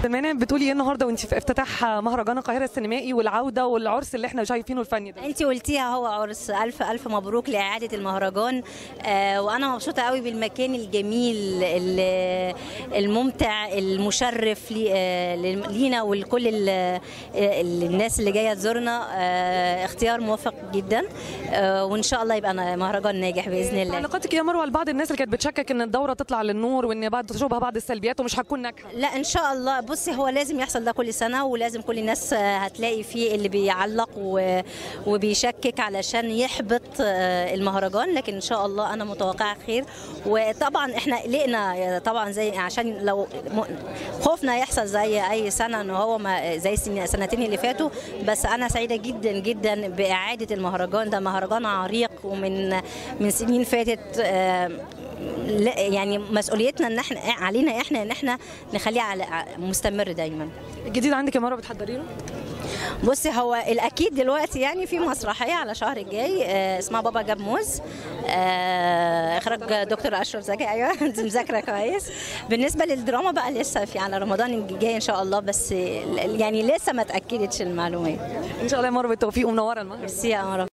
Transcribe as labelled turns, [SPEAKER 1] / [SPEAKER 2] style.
[SPEAKER 1] تمام بتقولي ايه النهارده وانت في افتتاح مهرجان القاهره السينمائي والعوده والعرس اللي احنا شايفينه الفني ده
[SPEAKER 2] انت قلتيها هو عرس الف الف مبروك لاعاده المهرجان آه وانا مبسوطه قوي بالمكان الجميل ال- الممتع المشرف لي- آه، لينا ولكل ال- آه، الناس اللي جايه تزورنا آه اختيار موفق جدا آه وان شاء الله يبقى مهرجان ناجح باذن الله
[SPEAKER 1] تعليقاتك يا مروه لبعض الناس اللي كانت بتشكك ان الدوره تطلع للنور وان بعد تشوبها بعض السلبيات ومش هتكون ناجحه
[SPEAKER 2] لا ان شاء الله بصي هو لازم يحصل ده كل سنه ولازم كل الناس آه، هتلاقي فيه اللي بيعلق و- وبيشكك علشان يحبط آه، المهرجان لكن ان شاء الله انا متوقعه خير وطبعا احنا قلقنا آه، طبعا زي عشان لو م- خوفنا يحصل زي اي سنه ان هو ما زي السن- السنتين اللي فاتوا بس انا سعيده جدا جدا باعاده المهرجان ده مهرجان عريق ومن من سنين فاتت آه، لا يعني مسؤوليتنا ان احنا علينا احنا ان احنا نخليه على مستمر دايما
[SPEAKER 1] الجديد عندك يا مروه بتحضري له
[SPEAKER 2] بصي هو الاكيد دلوقتي يعني في مسرحيه على شهر الجاي آه، اسمها بابا جاب موز آه، اخراج دكتور اشرف زكي ايوه انت مذاكره كويس بالنسبه للدراما بقى لسه في على رمضان الجاي ان شاء الله بس يعني لسه ما اتاكدتش المعلومات
[SPEAKER 1] ان شاء الله يا مروه بالتوفيق ومنوره المهرجان
[SPEAKER 2] ميرسي يا قمر